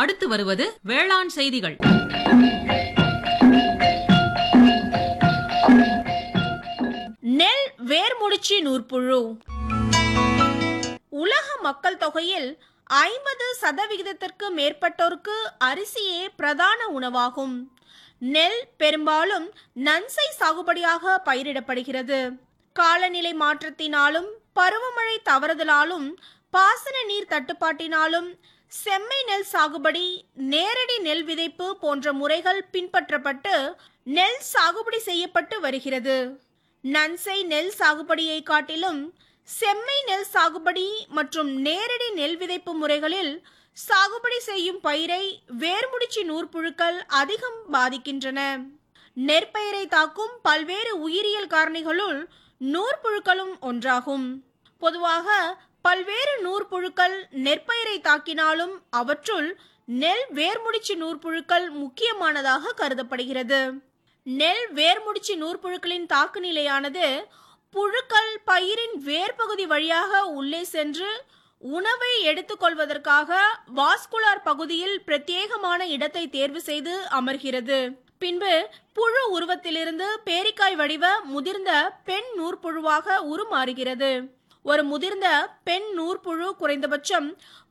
அடுத்து வருவது வேளாண் செய்திகள் நெல் வேர்முடிச்சி நூற்புழு உலக மக்கள் தொகையில் ஐம்பது சதவிகிதத்திற்கு மேற்பட்டோருக்கு அரிசியே பிரதான உணவாகும் நெல் பெரும்பாலும் நன்சை சாகுபடியாக பயிரிடப்படுகிறது காலநிலை மாற்றத்தினாலும் பருவமழை தவறுதலாலும் பாசன நீர் தட்டுப்பாட்டினாலும் செம்மை நெல் சாகுபடி நேரடி நெல் விதைப்பு போன்ற முறைகள் பின்பற்றப்பட்டு நெல் சாகுபடி செய்யப்பட்டு வருகிறது நன்சை நெல் சாகுபடியை காட்டிலும் செம்மை நெல் சாகுபடி மற்றும் நேரடி நெல் விதைப்பு முறைகளில் சாகுபடி செய்யும் பயிரை வேர்முடிச்சி நூற்புழுக்கள் அதிகம் பாதிக்கின்றன நெற்பயிரை தாக்கும் பல்வேறு உயிரியல் காரணிகளுள் நூற்புழுக்களும் ஒன்றாகும் பொதுவாக பல்வேறு நூற்புழுக்கள் நெற்பயிரை தாக்கினாலும் அவற்றுள் நெல் வேர்முடிச்சி நூற்புழுக்கள் முக்கியமானதாக கருதப்படுகிறது நெல் வேர்முடிச்சி நூற்புழுக்களின் தாக்கு நிலையானது புழுக்கள் பயிரின் வேர்பகுதி வழியாக உள்ளே சென்று உணவை எடுத்துக்கொள்வதற்காக வாஸ்குலார் பகுதியில் பிரத்யேகமான இடத்தை தேர்வு செய்து அமர்கிறது பின்பு புழு உருவத்திலிருந்து பேரிக்காய் வடிவ முதிர்ந்த பெண் நூற்புழுவாக உருமாறுகிறது ஒரு முதிர்ந்த பெண் நூற்புழு குறைந்தபட்சம்